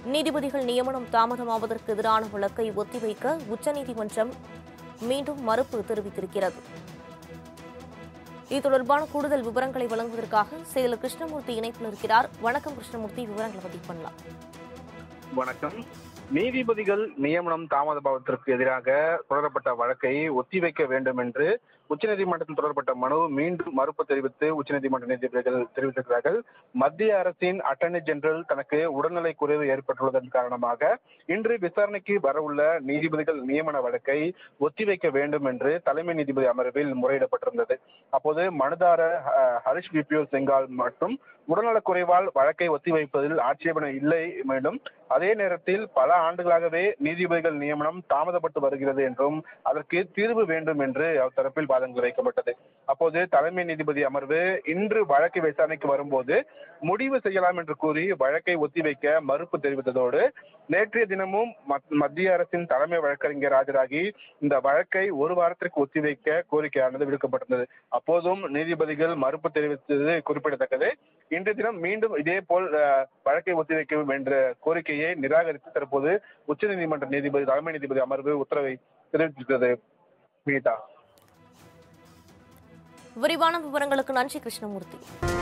நீதிபதிகள் நியமனம் தாமதமாவதற்கு எதிரான வழக்கை ஒத்திவைக்க உச்சநீதிமன்றம் மீண்டும் மறுப்பு தெரிவித்திருக்கிறது இது தொடர்பான கூடுதல் விவரங்களை வழங்குவதற்காக செயலர் கிருஷ்ணமூர்த்தி இணைப்பில் இருக்கிறார் வணக்கம் கிருஷ்ணமூர்த்தி விவரங்களை பதிவு பண்ணலாம் வணக்கம் நீதிபதிகள் நியமனம் தாமதபாவத்திற்கு எதிராக தொடரப்பட்ட வழக்கை ஒத்திவைக்க வேண்டும் என்று உச்சநீதிமன்றத்தில் தொடரப்பட்ட மனு மீண்டும் மறுப்பு தெரிவித்து உச்சநீதிமன்ற நீதிபதிகள் தெரிவித்திருக்கிறார்கள் மத்திய அரசின் அட்டர்னி ஜெனரல் தனக்கு உடல்நலை குறைவு ஏற்பட்டுள்ளதன் காரணமாக இன்று விசாரணைக்கு வரவுள்ள நீதிபதிகள் நியமன வழக்கை ஒத்திவைக்க வேண்டும் என்று தலைமை நீதிபதி அமர்வில் முறையிடப்பட்டிருந்தது அப்போது மனுதாரர் அஹ், ஹரிஷ் பிபியூ செங்கால் மற்றும் உடல்நலக் குறைவால் வழக்கை ஒத்திவைப்பதில் ஆட்சேபனை இல்லை மேலும் அதே நேரத்தில் பல ஆண்டுகளாகவே நீதிபதிகள் நியமனம் தாமதப்பட்டு வருகிறது என்றும் அதற்கு தீர்வு வேண்டும் என்று அவர் தரப்பில் வாதங்கள் வைக்கப்பட்டது அப்போது தலைமை நீதிபதி அமர்வு இன்று வழக்கு விசாரணைக்கு வரும்போது முடிவு செய்யலாம் என்று கூறி வழக்கை ஒத்திவைக்க மறுப்பு தெரிவித்ததோடு நேற்றைய தினமும் மத்- மத்திய அரசின் தலைமை வழக்கறிஞர் ஆஜராகி இந்த வழக்கை ஒரு வாரத்திற்கு ஒத்திவைக்க கோரிக்கையானது விடுக்கப்பட்டிருந்தது அப்போதும் நீதிபதிகள் மறுப்பு தெரிவித்தது குறிப்பிடத்தக்கது இன்று தினம் மீண்டும் இதே போல் அஹ், வழக்கை ஒத்திவைக்க வேண்டும் என்ற கோரிக்கையை நிராகரித்து தற்போது உச்சநீதிமன்ற நீதிபதி தலைமை நீதிபதி அமர்வு உத்தரவை தெரிவித்திருக்கிறது வினிதா விரிவான விவரங்களுக்கு நன்றி கிருஷ்ணமூர்த்தி